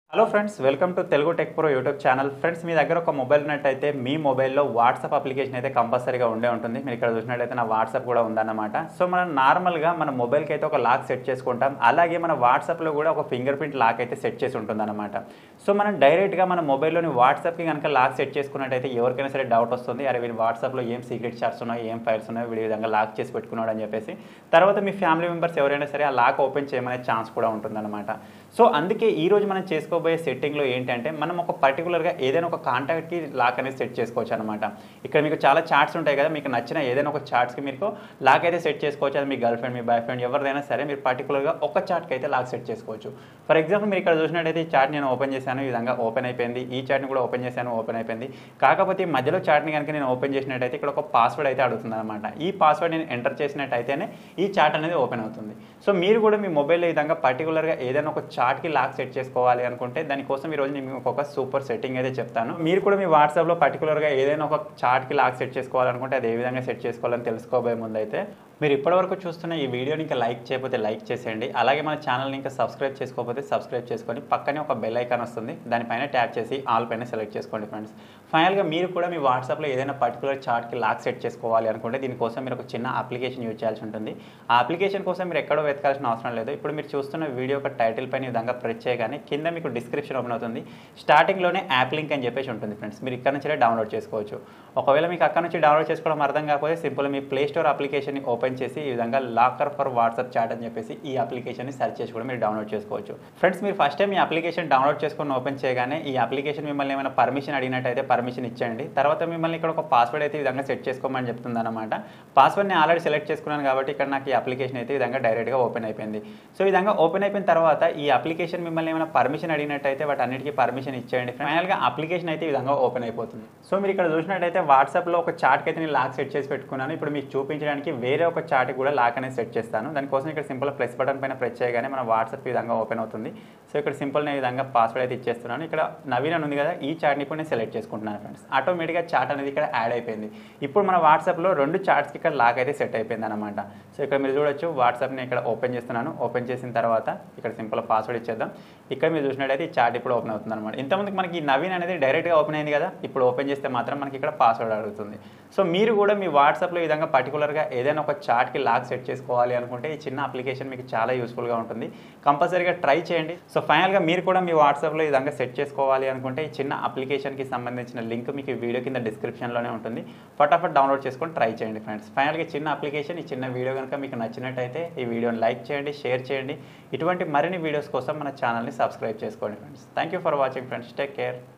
hello friends welcome to Telugu tech pro YouTube channel friends మీ దగ్గర ఒక మొబైల్ ఉన్నట్టయితే మీ మొబైల్లో వాట్సాప్ అప్లికేషన్ అయితే కంపల్సరీగా ఉండే ఉంటుంది మీరు ఇక్కడ చూసినట్టయితే నా వాట్సాప్ కూడా ఉందన్నమాట సో మనం నార్మల్గా మన మొబైల్కి అయితే ఒక లాక్ సెట్ చేసుకుంటాం అలాగే మన వాట్సాప్లో కూడా ఒక ఫింగర్ ప్రింట్ లాక్ అయితే సెట్ చేసి ఉంటుందన్నమాట సో మనం డైరెక్ట్గా మన మొబైల్లోని వాట్సాప్కి కనుక లాక్ సెట్ చేసుకున్నట్టయితే ఎవరికైనా సరే డౌట్ వస్తుంది అరే వీడి వాట్సాప్లో ఏం సీక్రెట్ చాట్స్ ఉన్నాయో ఏం ఫైల్స్ ఉన్నాయో వీడి విధంగా లాక్ చేసి పెట్టుకున్నాడు అని చెప్పేసి తర్వాత మీ ఫ్యామిలీ మెంబర్స్ ఎవరైనా సరే ఆ లాక్ ఓపెన్ చేయమనే ఛాన్స్ కూడా ఉంటుందన్నమాట సో అందుకే ఈ రోజు మనం చేసుకోబోయే సెట్టింగ్లో ఏంటంటే మనం ఒక పర్టికులర్గా ఏదైనా ఒక కాంటాక్ట్కి లాక్ అనేది సెట్ చేసుకోవచ్చు అనమాట ఇక్కడ మీకు చాలా చాట్స్ ఉంటాయి కదా మీకు నచ్చిన ఏదైనా ఒక చాట్స్కి మీకు లాక్ అయితే సెట్ చేసుకోవచ్చు అది మీ గర్ల్ ఫ్రెండ్ మీ బాయ్ ఫ్రెండ్ ఎవరిదైనా సరే మీరు పర్టికులర్గా ఒక చాట్కి అయితే లాక్ సెట్ చేసుకోవచ్చు ఫర్ ఎగ్జాంపుల్ మీరు ఇక్కడ చూసినట్టయితే ఈ చాట్ నేను ఓపెన్ చేశాను ఈ విధంగా ఓపెన్ అయిపోయింది ఈ చాట్ని కూడా ఓపెన్ చేశాను ఓపెన్ అయిపోయింది కాకపోతే ఈ మధ్యలో చాట్ని కనుక నేను ఓపెన్ చేసినట్టయితే ఇక్కడ ఒక పాస్వర్డ్ అయితే అడుగుతుంది అనమాట ఈ పాస్వర్డ్ నేను ఎంటర్ చేసినట్టయితేనే ఈ చాట్ అనేది ఓపెన్ అవుతుంది సో మీరు కూడా మీ మొబైల్లో ఈ విధంగా పర్టికులర్గా ఏదైనా ఒక చాట్కి లాక్ సెట్ చేసుకోవాలి అనుకుంటే దానికోసం ఈరోజు నేను మీకు ఒక సూపర్ సెట్టింగ్ అయితే చెప్తాను మీరు కూడా మీ వాట్సాప్లో పర్టికులర్గా ఏదైనా ఒక చాట్కి లాక్ సెట్ చేసుకోవాలనుకుంటే అది ఏ విధంగా సెట్ చేసుకోవాలని తెలుసుకోబోయే ముందు అయితే మీరు ఇప్పటివరకు చూస్తున్న ఈ వీడియోని ఇంకా లైక్ చేయకపోతే లైక్ చేసేయండి అలాగే మన ఛానల్ని ఇంకా సబ్స్క్రైబ్ చేసుకోకపోతే సబ్స్క్రైబ్ చేసుకొని పక్కనే ఒక బెల్ ఐకాన్ వస్తుంది దానిపైన ట్యాప్ చేసి ఆల్ పైన సెలెక్ట్ చేసుకోండి ఫ్రెండ్స్ ఫైనల్గా మీరు కూడా మీ వాట్సాప్లో ఏదైనా పర్టికులర్ చార్ట్కి లాక్ సెట్ చేసుకోవాలి అనుకుంటే దీనికోసం మీరు ఒక చిన్న అప్లికేషన్ యూజ్ చేయాల్సి ఉంటుంది ఆ అప్లికేషన్ కోసం మీరు ఎక్కడో వెతకాల్సిన అవసరం లేదు ఇప్పుడు మీరు చూస్తున్న వీడియో ఒక టైటిల్ పైన ఈ విధంగా ప్రెస్ చేయగానే కింద మీకు డిస్క్రిప్షన్ ఓపెన్ అవుతుంది స్టార్టింగ్లోనే యాప్ లింక్ అని చెప్పేసి ఉంటుంది ఫ్రెండ్స్ మీరు ఇక్కడ నుంచి డౌన్లోడ్ చేసుకోవచ్చు ఒకవేళ మీకు అక్కడ నుంచి డౌన్లోడ్ చేసుకోవడం అర్థం కాకపోతే సింపుల్ మీ ప్లే స్టోర్ అప్లికేషన్ని ఓపెన్ చేసి ఈ విధంగా లాకర్ ఫర్ వాట్సాప్ చాట్ అని చెప్పేసి ఈ అప్లికేషన్ని సెర్చ్ చేసి కూడా మీరు డౌన్లోడ్ చేసుకోవచ్చు ఫ్రెండ్స్ మీరు ఫస్ట్ టైం ఈ అప్లికేషన్ డౌన్లోడ్ చేసుకొని ఓపెన్ చేయగానే ఈ అప్లికేషన్ మిమ్మల్ని ఏమైనా పర్మిషన్ అడిగినట్టయితే పర్మిషన్ ఇచ్చేయండి తర్వాత మిమ్మల్ని ఇక్కడ ఒక పాస్వర్డ్ అయితే ఈ విధంగా సెట్ చేసుకోమని చెప్తుంది అనమాట పాస్వర్డ్ని ఆల్రెడీ సెలెక్ట్ చేసుకున్నాను కాబట్టి ఇక్కడ నాకు ఈ అప్లికేషన్ అయితే ఈ విధంగా డైరెక్ట్గా ఓపెన్ అయిపోయింది సో ఈ విధంగా ఓపెన్ అయిపోయిన తర్వాత ఈ అప్లికేషన్ మిమ్మల్ని ఏమైనా పర్మిషన్ అడిగినట్టయితే వాటి అన్నిటికీ పర్మిషన్ ఇచ్చేయండి ఫైనల్గా అప్లికేషన్ అయితే ఈ విధంగా ఓపెన్ అయిపోతుంది సో మీరు ఇక్కడ చూసినట్టయితే వాట్సాప్లో ఒక చాట్కి అయితే నేను లాక్ సెట్ చేసి పెట్టుకున్నాను ఇప్పుడు మీకు చూపించడానికి వేరే ఒక చాట్కి కూడా లాక్ అనేది సెట్ చేస్తాను దానికోసం ఇక్కడ సింపుల్ ప్లస్ బటన్ పైన ప్రెస్ చేయగానే మన వాట్సాప్ ఈ విధంగా ఓపెన్ అవుతుంది సో ఇక్కడ సింపుల్ నేను ఈ విధంగా పాస్వర్డ్ అయితే ఇచ్చేస్తున్నాను ఇక్కడ నవీన్ అని ఉంది కదా ఈ చాట్ని ఇప్పుడు నేను సెలెక్ట్ చేసుకుంటున్నాను ఫ్రెండ్స్ ఆటోమేటిక్గా చాట్ అనేది ఇక్కడ యాడ్ అయిపోయింది ఇప్పుడు మన వాట్సాప్లో రెండు చాట్స్కి ఇక్కడ లాక్ అయితే సెట్ అయిపోయింది అనమాట సో ఇక్కడ మీరు చూడొచ్చు వాట్సాప్ని ఇక్కడ ఓపెన్ చేస్తున్నాను ఓపెన్ చేసిన తర్వాత ఇక్కడ సింపుల్ పాస్వర్డ్ ఇచ్చేద్దాం ఇక్కడ మీరు చూసినట్టయితే ఈ చాట్ ఇప్పుడు ఓపెన్ అవుతుంది అనమాట ఇంతకుముందుకు మనకి ఈ నవీన్ అనేది డైరెక్ట్గా ఓపెన్ అయింది కదా ఇప్పుడు ఓపెన్ చేస్తే మాత్రం మనకి ఇక్కడ పాస్వర్డ్ అడుగుతుంది సో మీరు కూడా మీ వాట్సాప్లో ఈ విధంగా పర్టికులర్గా ఏదైనా ఒక చాట్కి లాక్ సెట్ చేసుకోవాలి అనుకుంటే ఈ చిన్న అప్లికేషన్ మీకు చాలా యూస్ఫుల్గా ఉంటుంది కంపల్సరీగా ట్రై చేయండి సో ఫైనల్గా మీరు కూడా మీ వాట్సాప్లో ఈ విధంగా సెట్ చేసుకోవాలి అనుకుంటే ఈ చిన్న అప్లికేషన్కి సంబంధించిన లింక్ మీకు ఈ వీడియో కింద డిస్క్రిప్షన్లోనే ఉంటుంది ఫటాఫట్ డౌన్లోడ్ చేసుకొని ట్రై చేయండి ఫ్రెండ్స్ ఫైనల్గా చిన్న అప్లికేషన్ ఈ చిన్న వీడియో కనుక మీకు నచ్చినట్టయితే ఈ వీడియోని లైక్ చేయండి షేర్ చేయండి ఇటువంటి మరిన్ని వీడియోస్ కోసం మన ఛానల్ని సబ్స్క్రైబ్ చేసుకోండి friends thank you for watching friends take care